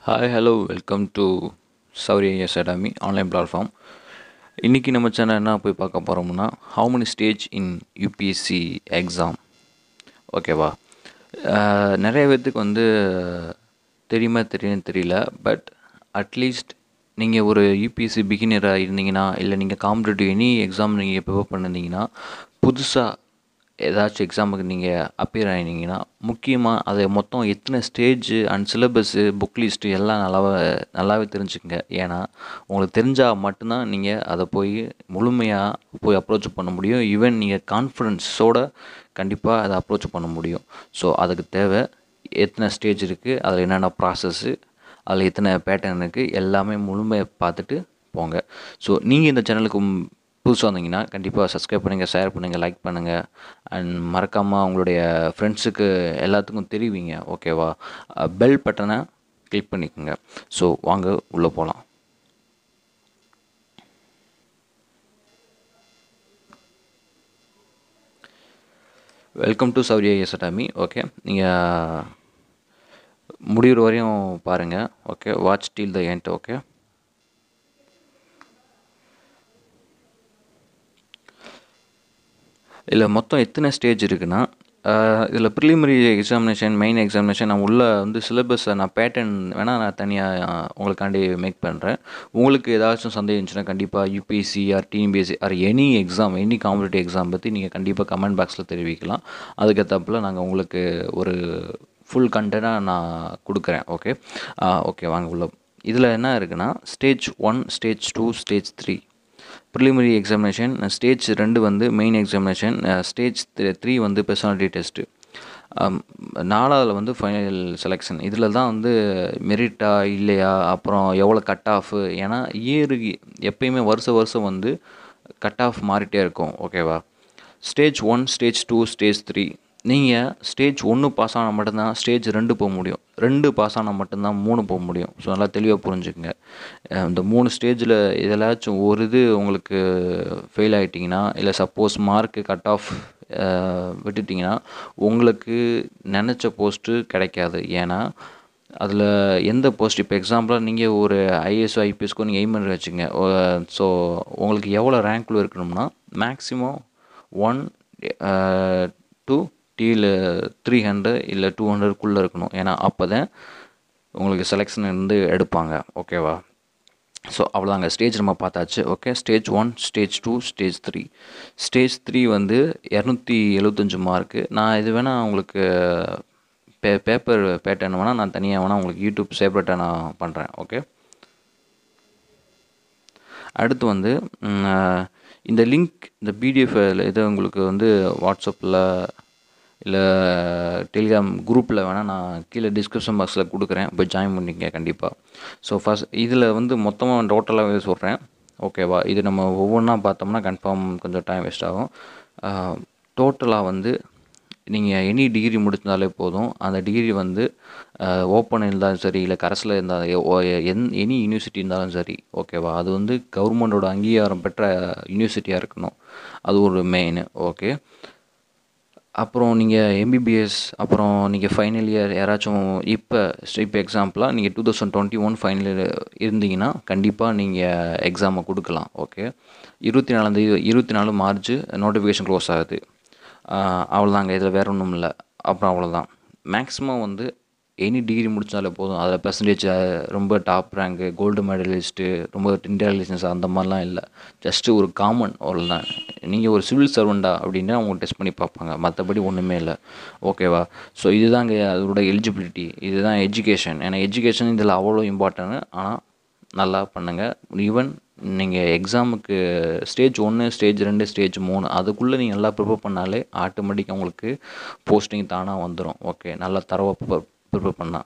hi hello welcome to Sowri IAS academy online platform இன்றைக்கி நம்ம channel என்ன போய் பார்க்க போகிறோம்னா how many stage in UPSC exam ஓகேவா அஹ், நிறைய பேர்த்துக்கு வந்து தெரியுமா தெரியும் தெரியல பட் அட்லீஸ்ட் நீங்கள் ஒரு யூபிஎஸ்சி பிகினராக இருந்தீங்கன்னா இல்லை நீங்கள் காம்படிட்டிவ் எனி எக்ஸாம் நீங்கள் ப்ரிப்பேர் பண்ணிருந்தீங்கன்னா புதுசாக ஏதாச்சும் எக்ஸாமுக்கு நீங்கள் அப்பியர் ஆகினீங்கன்னா முக்கியமாக அதை மொத்தம் எத்தனை stage and syllabus book list எல்லாம் நல்லாவே நல்லாவே தெரிஞ்சுக்கங்க ஏன்னா உங்களுக்கு தெரிஞ்சால் மட்டும்தான் நீங்கள் அதை போய் முழுமையாக போய் அப்ரோச் பண்ண முடியும் ஈவன் நீங்கள் கான்ஃபிடென்ஸோட கண்டிப்பாக அதை அப்ரோச் பண்ண முடியும் ஸோ அதுக்கு தேவை எத்தனை ஸ்டேஜ் இருக்குது அதில் என்னென்ன ப்ராசஸ்ஸு அதில் எத்தனை பேட்டர்ன் இருக்குது எல்லாமே முழுமையாக பார்த்துட்டு போங்க ஸோ நீங்கள் இந்த சேனலுக்கு புதுசாக வந்தீங்கன்னா கண்டிப்பாக சப்ஸ்கிரைப் பண்ணுங்கள் ஷேர் பண்ணுங்கள் லைக் பண்ணுங்கள் அண்ட் மறக்காமல் உங்களுடைய ஃப்ரெண்ட்ஸுக்கு எல்லாத்துக்கும் தெரிவிங்க ஓகேவா பெல் பட்டனை கிளிக் பண்ணிக்கோங்க ஸோ வாங்க உள்ளே போகலாம் welcome to Sowri IAS academy okay நீங்கள் முடிகிற வரையும் பாருங்கள் okay watch till the end okay இதில் மொத்தம் எத்தனை ஸ்டேஜ் இருக்குன்னா இதில் ப்ரிலிமினரி எக்ஸாமினேஷன் மெயின் எக்ஸாமினேஷன் நான் உள்ள வந்து சிலபஸை நான் பேட்டர்ன் வேணால் நான் தனியாக உங்களுக்காண்டி மேக் பண்ணுறேன் உங்களுக்கு ஏதாச்சும் சந்தேகம் இருந்துச்சுன்னா கண்டிப்பாக UPSC or TNPSC or any exam any competitive exam பற்றி நீங்கள் கண்டிப்பாக கமெண்ட் பாக்ஸில் தெரிவிக்கலாம் அதுக்கேற்றப்பில் நாங்கள் உங்களுக்கு ஒரு ஃபுல் கண்டென்ட்டாக நான் கொடுக்குறேன் ஓகே ஓகே வாங்க உள்ள இதில் என்ன இருக்குன்னா stage one stage two stage three preliminary examination stage ரெண்டு வந்து மெயின் எக்ஸாமினேஷன் ஸ்டேஜ் த்ரீ வந்து பர்சனாலிட்டி டெஸ்ட்டு நாலாவதுல வந்து ஃபைனல் செலெக்ஷன் இதில் தான் வந்து மெரிட்டா இல்லையா அப்புறம் எவ்வளோ கட் ஆஃப் ஏன்னா இயருக்கு எப்பயுமே வருஷ வருஷம் வந்து கட் ஆஃப் மாறிட்டே இருக்கும் ஓகேவா stage one stage two stage three நீங்கள் ஸ்டேஜ் ஒன்று பாஸ் ஆனால் மட்டும்தான் ஸ்டேஜ் ரெண்டு போக முடியும் ரெண்டு பாஸ் ஆனால் மட்டும்தான் மூணு போக முடியும் ஸோ நல்லா தெளிவாக புரிஞ்சுக்கங்க அஹ் இந்த மூணு ஸ்டேஜில் எதிலாச்சும் ஒரு இது உங்களுக்கு ஃபெயில் ஆகிட்டிங்கன்னா இல்லை சப்போஸ் மார்க்கு கட் ஆஃப் விட்டுட்டிங்கன்னா உங்களுக்கு நினச்ச போஸ்ட்டு கிடைக்காது ஏன்னா அதில் எந்த போஸ்ட் இப்போ எக்ஸாம்பிளாக நீங்கள் ஒரு ஐஏஎஸ் ஐபிஎஸ்க்கோ நீங்கள் எய்ம் பண்ணி வச்சுங்க ஸோ உங்களுக்கு எவ்வளோ ரேங்க்கில் இருக்கணும்னா மேக்ஸிமம் ஒன் டூ டீல த்ரீ ஹண்ட்ரட் இல்லை டூ ஹண்ட்ரட்குள்ளே இருக்கணும் ஏன்னா அப்போ தான் உங்களுக்கு செலெக்ஷன் இருந்து எடுப்பாங்க ஓகேவா ஸோ அவ்வளோதாங்க ஸ்டேஜ் நம்ம பார்த்தாச்சு okay stage one stage two stage three stage three வந்து இரநூத்தி எழுபத்தஞ்சு மார்க்கு நான் இது வேணால் உங்களுக்கு பே பேப்பர் பேட்டர்ன் வேணால் நான் தனியாக வேணால் உங்களுக்கு யூடியூப் செப்பரேட்டாக நான் பண்ணுறேன் ஓகே அடுத்து வந்து ம், அஹ், இந்த லிங்க் இந்த பிடிஎஃப் இதை உங்களுக்கு வந்து வாட்ஸ்அப்பில் இல்லை டெலிகிராம் குரூப்பில் வேணால் நான் கீழே டிஸ்கிரிப்ஷன் பாக்ஸில் கொடுக்குறேன் போய் ஜாயின் பண்ணிக்கங்க கண்டிப்பாக ஸோ ஃபஸ்ட் இதில் வந்து மொத்தமாக டோட்டலாகவே சொல்கிறேன் ஓகேவா இது நம்ம ஒவ்வொன்றா பார்த்தோம்னா கன்ஃபார்ம் கொஞ்சம் டைம் வேஸ்ட் ஆகும் டோட்டலாக வந்து நீங்கள் எனி டிகிரி முடிச்சிருந்தாலே போதும் அந்த டிகிரி வந்து ஓப்பன் இருந்தாலும் சரி இல்லை கரஸில் இருந்தாலும் என் எனி யூனிவர்சிட்டி இருந்தாலும் சரி ஓகேவா அது வந்து கவர்மெண்டோட அங்கீகாரம் பெற்ற யூனிவர்சிட்டியாக இருக்கணும் அது ஒரு மெயின் ஓகே அப்புறம் நீங்கள் எம்பிபிஎஸ் அப்புறம் நீங்கள் ஃபைனல் இயர் யாராச்சும் இப்போ இப்போ எக்ஸாம்பிளாக நீங்கள் two thousand twenty one final year இருந்தீங்கன்னா கண்டிப்பாக நீங்கள் எக்ஸாமை கொடுக்கலாம் ஓகே இருபத்தி நாலாந்தேதி இருபத்தி நாலு மார்ச் நோட்டிஃபிகேஷன் க்ளோஸ் ஆகுது ஆஹ் அவ்வளோதாங்க இதில் வேறு ஒன்றும் இல்லை அப்புறம் அவ்வளோதான் மேக்ஸிமம் வந்து எனி டிகிரி முடிச்சாலே போதும் அதில் பெர்சன்டேஜ் ரொம்ப டாப் ரேங்கு கோல்டு மெடலிஸ்ட்டு ரொம்ப இன்டெலிஜென்ஸ் அந்த மாதிரிலாம் இல்லை ஜஸ்ட்டு ஒரு காமன் அவ்வளோதான் நீங்கள் ஒரு சிவில் சர்வெண்டா அப்படின்னா அவங்க டெஸ்ட் பண்ணி பார்ப்பாங்க மற்றபடி ஒன்றுமே இல்லை ஓகேவா ஸோ இதுதாங்க அதோட எலிஜிபிலிட்டி இதுதான் எஜுகேஷன் ஏன்னா எஜுகேஷன் இதில் அவ்வளோ இம்பார்ட்டன்ட் ஆனால் நல்லா பண்ணுங்கள் ஈவன் நீங்கள் எக்ஸாமுக்கு ஸ்டேஜ் ஒன்று ஸ்டேஜ் ரெண்டு ஸ்டேஜ் மூணு அதுக்குள்ளே நீங்கள் நல்லா ப்ரிப்பேர் பண்ணாலே ஆட்டோமேட்டிக்காக உங்களுக்கு போஸ்டிங் தானாக வந்துடும் ஓகே நல்லா தரவாக ப்ரிப்பேர் பண்ணால்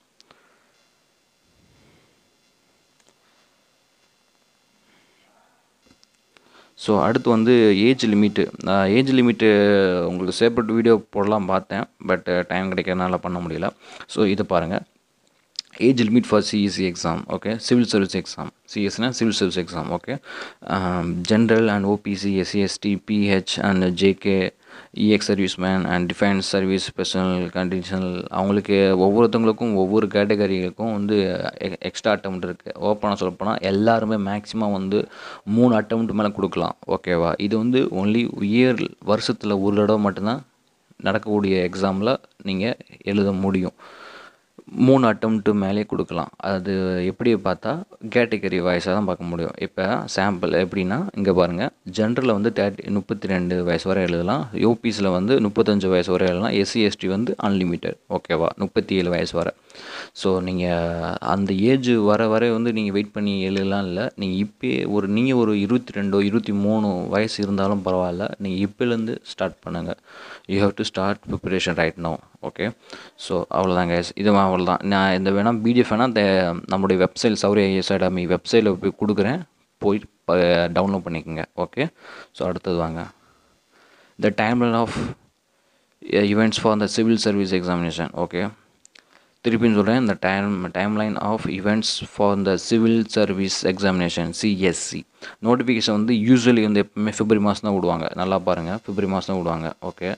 ஸோ அடுத்து வந்து ஏஜ் லிமிட்டு ஏஜ் லிமிட்டு உங்களுக்கு செப்பரேட் வீடியோ போடலாம் பார்த்தேன் பட் டைம் கிடைக்கிறதுனால பண்ண முடியல ஸோ இதை பாருங்கள் age limit for CSC exam okay civil service exam சிஎஸ்னா civil service exam okay general and OBC SC ST PH and JK ex serviceman and defence service personnel conditional அவங்களுக்கு ஒவ்வொருத்தவங்களுக்கும் ஒவ்வொரு கேட்டகரிகளுக்கும் வந்து எக்ஸ்ட்ரா அட்டம் இருக்குது ஓப்பனாக சொல்லப்போனால் எல்லாருமே மேக்ஸிமம் வந்து மூணு அட்டம் மேலே கொடுக்கலாம் ஓகேவா இது வந்து ஒன்லி இயர் வருஷத்தில் ஒரு தடவை மட்டும்தான் நடக்கக்கூடிய எக்ஸாமில் நீங்கள் எழுத முடியும் மூணு அட்டம்ப்ட்டு மேலே கொடுக்கலாம் அது எப்படி பார்த்தா கேட்டகரி வாய்ஸாக தான் பார்க்க முடியும் இப்போ சாம்பிள் எப்படின்னா இங்கே பாருங்கள் ஜென்ரலில் வந்து தேர்ட்டி முப்பத்தி ரெண்டு வயசு வரை எழுதலாம் யூபிஸில் வந்து முப்பத்தஞ்சு வயசு வரை எழுதலாம் எஸ்சி எஸ்டி வந்து அன்லிமிட்டெட் ஓகேவா முப்பத்தி ஏழு வயசு வரை ஸோ நீங்கள் அந்த ஏஜ் வர வரை வந்து நீங்கள் வெயிட் பண்ணி எழுதலாம் இல்லை நீங்கள் இப்போயே ஒரு நீங்கள் ஒரு இருபத்தி ரெண்டோ இருபத்தி மூணு வயசு இருந்தாலும் பரவாயில்ல நீங்கள் இப்போலேருந்து ஸ்டார்ட் பண்ணுங்கள் you have to start preparation right no okay so அவ்வளோதாங்க இது அவ்வளோதான் நான் இந்த வேணால் பிடிஎஃப் வேணால் இந்த நம்மளுடைய வெப்சைட் சௌரிய ஐஎஸ் அகாடமி வெப்சைட்டில் போய் கொடுக்குறேன் போய் டவுன்லோட் பண்ணிக்கோங்க ஓகே ஸோ அடுத்தது வாங்க the timeline of events for the civil service examination okay திருப்பின்னு சொல்கிறேன் இந்த time timeline of events for the civil service examination CSC notification வந்து யூஸ்வலி வந்து எப்பவுமே பிப்ரவரி மாதம் தான் விடுவாங்க நல்லா பாருங்கள் பிப்ரவரி மாதம் தான் விடுவாங்க ஓகே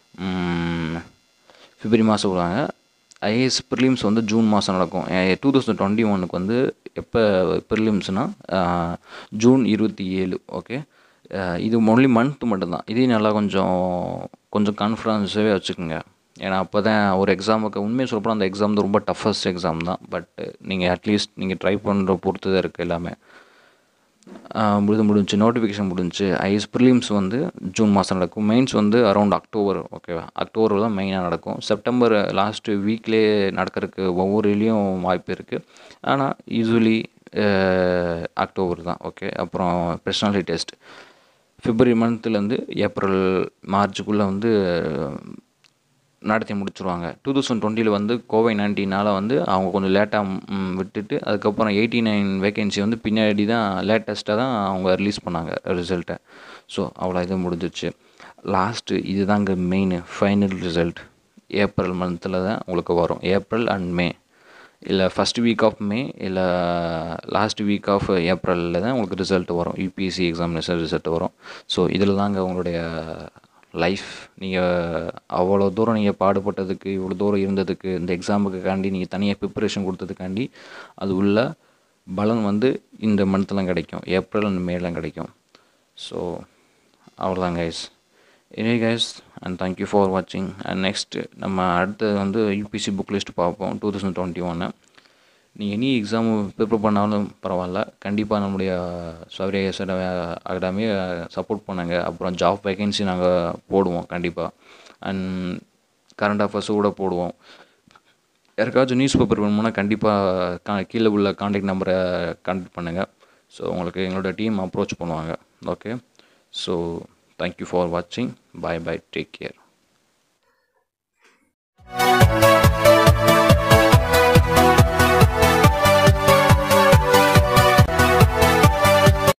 பிப்ரவரி மாதம் விடுவாங்க ஐஏஎஸ் ப்ரிலிம்ஸ் வந்து ஜூன் மாதம் நடக்கும் டூ தௌசண்ட் டுவெண்ட்டி ஒனுக்கு வந்து எப்போ ப்ரிலிம்ஸ்னால் ஜூன் இருபத்தி ஏழு ஓகே இது ஒன்லி மந்த் மட்டும்தான் இதையும் நல்லா கொஞ்சம் கொஞ்சம் கான்ஃபிடன்ஸாகவே வச்சுக்கோங்க ஏன்னா அப்போ தான் ஒரு எக்ஸாமுக்கு உண்மையை சொல்லப்போனால் அந்த எக்ஸாம் வந்து ரொம்ப டஃபஸ்ட் எக்ஸாம் தான் பட் நீங்கள் அட்லீஸ்ட் நீங்கள் ட்ரை பண்ணுற பொறுத்து தான் இருக்குது எல்லாமே முடிஞ்சு முடிஞ்சு நோட்டிஃபிகேஷன் முடிஞ்சு ஐஎஸ் ப்ரிலிம்ஸ் வந்து ஜூன் மாதம் நடக்கும் மெயின்ஸ் வந்து அரௌண்ட் அக்டோபர் ஓகேவா அக்டோபர் தான் மெயினாக நடக்கும் செப்டம்பர் லாஸ்ட்டு வீக்லேயே நடக்கிறதுக்கு ஒவ்வொரு இதுலேயும் வாய்ப்பு இருக்குது ஆனால் யூஸ்வலி அக்டோபர் தான் ஓகே அப்புறம் பர்சனாலிட்டி டெஸ்ட் பிப்ரவரி மந்த்லேருந்து ஏப்ரல் மார்ச்சுக்குள்ளே வந்து நடத்தி முடிச்சுருவாங்க டூ தௌசண்ட் டுவெண்ட்டியில் வந்து கோவை நைன்டீனால் வந்து அவங்க கொஞ்சம் லேட்டாக விட்டுட்டு அதுக்கப்புறம் எயிட்டி நைன் வேகன்சி வந்து பின்னாடி தான் லேட்டஸ்ட்டாக தான் அவங்க ரிலீஸ் பண்ணாங்க ரிசல்ட்டை ஸோ அவ்வளோ இது முடிஞ்சிச்சு லாஸ்ட்டு இதுதாங்க மெயின் ஃபைனல் ரிசல்ட் ஏப்ரல் மந்தில் தான் உங்களுக்கு வரும் ஏப்ரல் அண்ட் மே இல்லை ஃபஸ்ட் வீக் ஆஃப் மே இல்லை லாஸ்ட் வீக் ஆஃப் ஏப்ரலில் தான் உங்களுக்கு ரிசல்ட் வரும் யூபிஎஸ்சி எக்ஸாமினேஷன் ரிசல்ட் வரும் ஸோ இதில் தாங்க உங்களுடைய லைஃப் நீங்கள் அவ்வளோ தூரம் நீங்கள் பாடுபட்டதுக்கு இவ்வளோ தூரம் இருந்ததுக்கு இந்த எக்ஸாமுக்காண்டி நீங்கள் தனியாக ப்ரிப்பரேஷன் கொடுத்ததுக்காண்டி அது உள்ள பலன் வந்து இந்த மந்த்லாம் கிடைக்கும் ஏப்ரல் அண்ட் மேலாம் கிடைக்கும் ஸோ அவ்வளோதான் guys any guys and thank you for வாட்சிங் அண்ட் நெக்ஸ்ட்டு நம்ம அடுத்தது வந்து யூபிசி புக் லிஸ்ட் பார்ப்போம் டூ தௌசண்ட் டுவெண்ட்டி ஒன்று நீங்கள் எனி எக்ஸாம் ப்ரிப்பேர் பண்ணாலும் பரவாயில்ல கண்டிப்பாக நம்முடைய சௌரிய அகாடமியை சப்போர்ட் பண்ணுங்க அப்புறம் ஜாப் வேகன்சி நாங்கள் போடுவோம் கண்டிப்பாக அண்ட் கரண்ட் அஃபேர்ஸும் கூட போடுவோம் யாருக்காச்சும் நியூஸ் பேப்பர் வேணும்னா கண்டிப்பாக கா கீழே உள்ள காண்டாக்ட் நம்பரை கான்டாக்ட் பண்ணுங்கள் ஸோ உங்களுக்கு எங்களோட டீம் அப்ரோச் பண்ணுவாங்க ஓகே ஸோ தேங்க்யூ ஃபார் வாட்சிங் பாய் பாய் டேக் கேர்